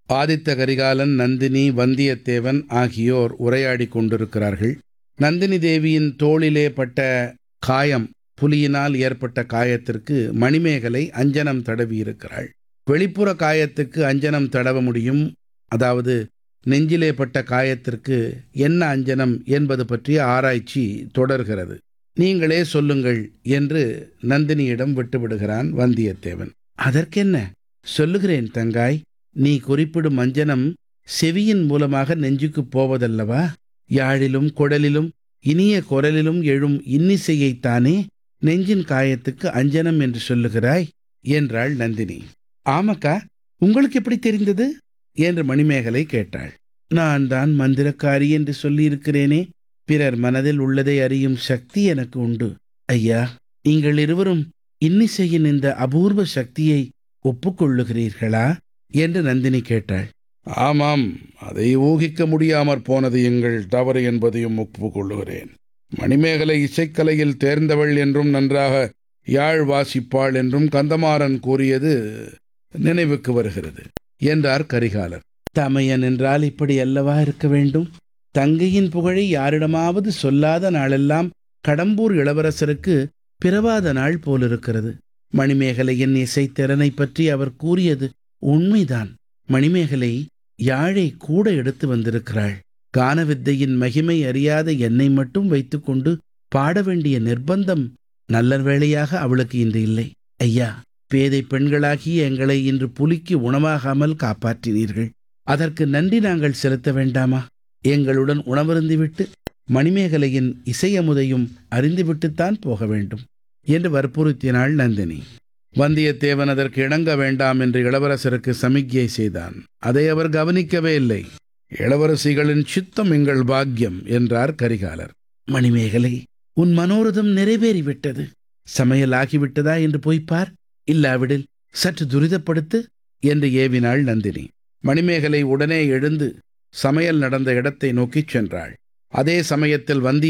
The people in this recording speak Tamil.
ஆதித்த கரிகாலன் நந்தினி வந்தியத்தேவன் ஆகியோர் உரையாடிக் கொண்டிருக்கிறார்கள் நந்தினி தேவியின் தோளிலே பட்ட காயம் புலியினால் ஏற்பட்ட காயத்திற்கு மணிமேகலை அஞ்சனம் தடவி இருக்கிறாள் வெளிப்புற காயத்துக்கு அஞ்சனம் தடவ முடியும் அதாவது நெஞ்சிலே பட்ட காயத்திற்கு என்ன அஞ்சனம் என்பது பற்றிய ஆராய்ச்சி தொடர்கிறது நீங்களே சொல்லுங்கள் என்று நந்தினியிடம் விட்டுவிடுகிறான் வந்தியத்தேவன் அதற்கென்ன சொல்லுகிறேன் தங்காய் நீ குறிப்பிடும் அஞ்சனம் செவியின் மூலமாக நெஞ்சுக்குப் போவதல்லவா யாழிலும் குழலிலும் இனிய குரலிலும் எழும் இன்னிசையைத்தானே நெஞ்சின் காயத்துக்கு அஞ்சனம் என்று சொல்லுகிறாய் என்றாள் நந்தினி ஆமக்கா உங்களுக்கு எப்படி தெரிந்தது என்று மணிமேகலை கேட்டாள் நான் தான் மந்திரக்காரி என்று சொல்லியிருக்கிறேனே பிறர் மனதில் உள்ளதை அறியும் சக்தி எனக்கு உண்டு ஐயா நீங்கள் இருவரும் இன்னிசையின் இந்த அபூர்வ சக்தியை ஒப்புக்கொள்ளுகிறீர்களா என்று நந்தினி கேட்டாள் ஆமாம் அதை ஊகிக்க முடியாமற் போனது எங்கள் தவறு என்பதையும் ஒப்புக்கொள்ளுகிறேன் மணிமேகலை இசைக்கலையில் தேர்ந்தவள் என்றும் நன்றாக யாழ் வாசிப்பாள் என்றும் கந்தமாறன் கூறியது நினைவுக்கு வருகிறது என்றார் கரிகாலர் தமையன் என்றால் இப்படி அல்லவா இருக்க வேண்டும் தங்கையின் புகழை யாரிடமாவது சொல்லாத நாளெல்லாம் கடம்பூர் இளவரசருக்கு பிறவாத நாள் போலிருக்கிறது மணிமேகலையின் இசைத்திறனை பற்றி அவர் கூறியது உண்மைதான் மணிமேகலை யாழை கூட எடுத்து வந்திருக்கிறாள் கானவித்தையின் மகிமை அறியாத என்னை மட்டும் வைத்துக்கொண்டு பாட வேண்டிய நிர்பந்தம் நல்ல வேளையாக அவளுக்கு இன்று இல்லை ஐயா பேதை பெண்களாகிய எங்களை இன்று புலிக்கு உணவாகாமல் காப்பாற்றினீர்கள் அதற்கு நன்றி நாங்கள் செலுத்த வேண்டாமா எங்களுடன் உணவருந்திவிட்டு மணிமேகலையின் இசையமுதையும் அறிந்துவிட்டுத்தான் போக வேண்டும் என்று வற்புறுத்தினாள் நந்தினி வந்தியத்தேவன் அதற்கு இணங்க வேண்டாம் என்று இளவரசருக்கு சமிக்ஞை செய்தான் அதை அவர் கவனிக்கவே இல்லை இளவரசிகளின் சித்தம் எங்கள் பாக்கியம் என்றார் கரிகாலர் மணிமேகலை உன் மனோரதம் நிறைவேறிவிட்டது சமையல் ஆகிவிட்டதா என்று போய்ப்பார் இல்லாவிடில் சற்று துரிதப்படுத்து என்று ஏவினாள் நந்தினி மணிமேகலை உடனே எழுந்து சமையல் நடந்த இடத்தை நோக்கிச் சென்றாள் அதே சமயத்தில் வந்திய